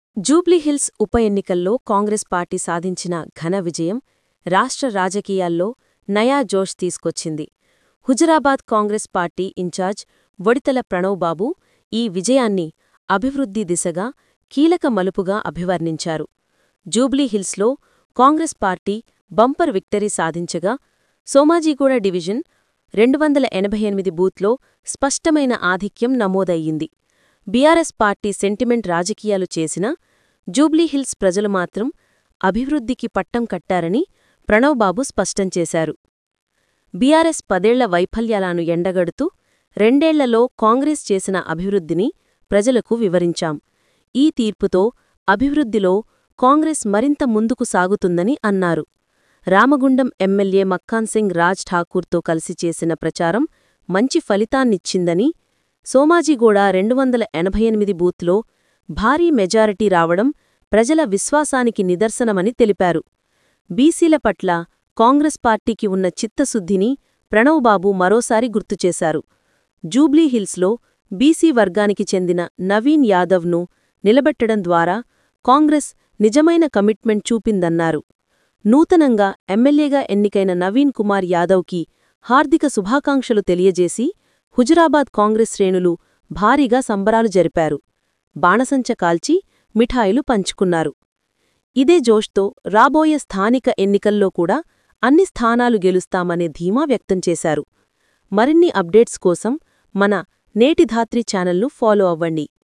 జూబ్లీహిల్స్ ఉప ఎన్నికల్లో కాంగ్రెస్ పార్టీ సాధించిన ఘన విజయం రాష్ట్ర రాజకీయాల్లో నయా జోష్ తీసుకొచ్చింది హుజురాబాద్ కాంగ్రెస్ పార్టీ ఇన్ఛార్జ్ వడితల ప్రణవ్ బాబు ఈ విజయాన్ని అభివృద్ధి దిశగా కీలక మలుపుగా అభివర్ణించారు జూబ్లీహిల్స్లో కాంగ్రెస్ పార్టీ బంపర్ విక్టరీ సాధించగా సోమాజిగూడ డివిజన్ రెండు వందల ఎనభై ఎనిమిది బూత్లో స్పష్టమైన ఆధిక్యం నమోదయ్యింది బీఆర్ఎస్ పార్టీ సెంటిమెంట్ రాజకీయాలు చేసినా జూబ్లీహిల్స్ ప్రజలు మాత్రం అభివృద్ధికి పట్టం కట్టారని ప్రణవ్ బాబు స్పష్టం చేశారు బీఆర్ఎస్ పదేళ్ల వైఫల్యాలను ఎండగడుతూ రెండేళ్లలో కాంగ్రెస్ చేసిన అభివృద్ధిని ప్రజలకు వివరించాం ఈ తీర్పుతో అభివృద్ధిలో కాంగ్రెస్ మరింత ముందుకు సాగుతుందని అన్నారు రామగుండం ఎమ్మెల్యే మక్కాన్సింగ్ రాజ్ ఠాకూర్తో కలిసి చేసిన ప్రచారం మంచి ఫలితాన్నిచ్చిందని సోమాజిగూడ రెండు వందల ఎనభై ఎనిమిది బూత్లో భారీ మెజారిటీ రావడం ప్రజల విశ్వాసానికి నిదర్శనమని తెలిపారు బీసీల పట్ల కాంగ్రెస్ పార్టీకి ఉన్న చిత్తశుద్ధిని ప్రణవ్ బాబు మరోసారి గుర్తుచేశారు జూబ్లీహిల్స్లో బీసీ వర్గానికి చెందిన నవీన్ యాదవ్ను నిలబెట్టడం ద్వారా కాంగ్రెస్ నిజమైన కమిట్మెంట్ చూపిందన్నారు నూతనంగా ఎమ్మెల్యేగా ఎన్నికైన నవీన్ కుమార్ యాదవ్కి హార్దిక శుభాకాంక్షలు తెలియజేసి హుజురాబాద్ కాంగ్రెస్ శ్రేణులు భారీగా సంబరాలు జరిపారు బాణసంచ కాల్చి మిఠాయిలు పంచుకున్నారు ఇదే జోష్తో రాబోయే స్థానిక ఎన్నికల్లో కూడా అన్ని స్థానాలు గెలుస్తామనే ధీమా వ్యక్తం చేశారు మరిన్ని అప్డేట్స్ కోసం మన నేటి ధాత్రి ఛానల్ను ఫాలో అవ్వండి